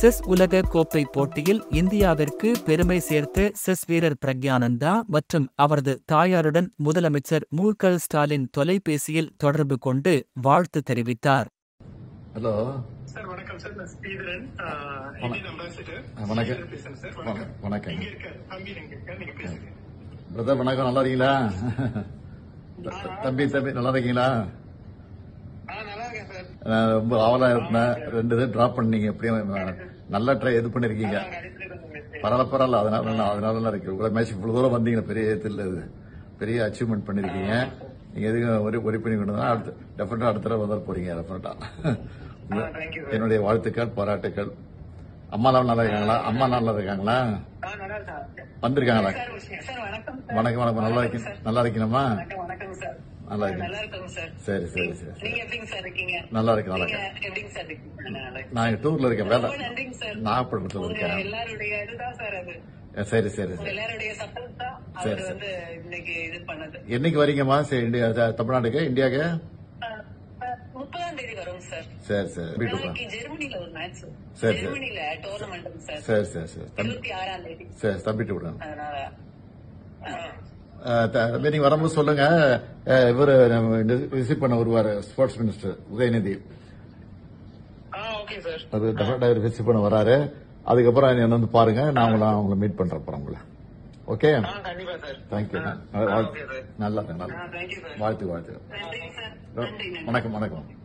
Chess உலக கோப்பை போட்டியில் இந்தியாவிற்கு பெருமை சேர்த்த செஸ் வீரர் பிரக்யானந்தா மற்றும் அவரது தாயாருடன் முதலமைச்சர் மு க ஸ்டாலின் தொலைபேசியில் தொடர்பு கொண்டு வாழ்த்து தெரிவித்தார் ஹலோ சார் வணக்கம் சார் நான் ஸ்ரீதரன் ஆஹ், இந்தியன் அம்பாசிடர் வணக்கம். ஸ்ரீதரன் பேசுறேன் சார் வணக்கம். வணக்கம் வணக்கம். இங்க இருக்காரு தம்பி இங்க இருக்காரு நீங்க பேசுங்க பிரதர் வணக்கம் நல்லா இருக்கீங்களா த- தம்பி தம்பி நல்லா இருக்கீங்களா ஆ நல்லா இருக்கேன் சார் நான் ரொம்ப ஆவலா இருந்தேன் ரெண்டு இது டிராப் பண்ணீங்க எப்படியும் நல்லா ட்ரை இது பண்ணிருக்கீங்க நாங்க அடிக்கடி கொஞ்சம் message. பரவாயில்ல பரவாயில்ல அதனால நான் அதனால நல்லா இருக்கு இவ்வளவு மேட்ச் இவ்வளவு தூரம் வந்தீங்க பெரிய இதுல இது பெரிய அச்சீவ்மெண்ட் பண்ணிருக்கீங்க நீங்க எதுக்கும் ஒரு ஒரி பண்ணி கொண்டு அடுத்து டெஃபினட்டா அடுத்த தடவை வந்துட போறீங்க டெஃபினட்டா thank you, sir. என்னுடைய வாழ்த்துக்கள் பாராட்டுக்கள் அம்மாலாம் நல்லா இருக்காங்களா அம்மா நல்லா இருக்காங்களா ஆ, நல்லா இருக்கேன். வந்திருக்காங்களா சார், சார், வணக்கம் சார். வணக்கம் வணக்கம் நல்லா இருக்கீங்க நல்லா இருக்கீங்கம்மா வணக்கம், வணக்கம் சார். நல்லா இருக்கேன். நல்லா இருக்கோங்க சார். சரி சரி சரி நீங்க எப்படிங்க சார் இருக்கீங்க நல்லா இருக்கு நல்லா நீங்க இருக்கு எப்படிங்க சார் இருக்கீங்க நல்லா இருக்கேன். நான் டூர்ல இருக்கேன் வேலை ரொம்ப நன்றிங்க சார் நாகப்பட்டினத்துல உங்க இருக்கேன் எல்லாருடைய இதுதான் சார் அது சரி சரி உங்க சரி எல்லாருடைய சப்போர்ட் தான் சரி, அவர் சரி. வந்து இன்னைக்கு இது பண்ணது என்னைக்கு வரீங்கம்மா சரி இந்தியா த- தமிழ்நாட்டுக்கு இந்தியாவுக்கு ஆ, ஆ, முப்பதாம் தேதி வரும் சார் சரி சரி வீட்டுக்கு வா. நாளைக்கு ஜெர்மனில ஒரு மேட்ச் சரி, சரி. ஜெர்மனில டோர்னமெண்ட் சார் சரி சரி சரி தம்பி இருபத்தி ஆறாம் தேதி சரி தம்பிட்டு விடுங்க அதனால ஆ. அஹ், த- தம்பி நீங்க வரும்போது சொல்லுங்க அஹ், இவரு ரிசீவ் பண்ண வருவாரு ஸ்போர்ட்ஸ் மினிஸ்டர் உதயநிதி ஆ ஓகே சார் அது டெஃபினட்டா ரிசீவ் பண்ண வராரு அதுக்கப்புறம் என்ன வந்து பாருங்க நான் உங்களை உங்களை மீட் பண்றேன் அப்புறம் உங்களை ஓகே ஆ கண்டிப்பா சார் தேங்க்யூ ஆ, ஓகே சார் நல்லா நல்லா ஆ தேங்க்யூ சார் வாழ்த்து வாழ்த்து நன்றிங்க சார் நன்றி நன்றி வணக்கம் வணக்கம்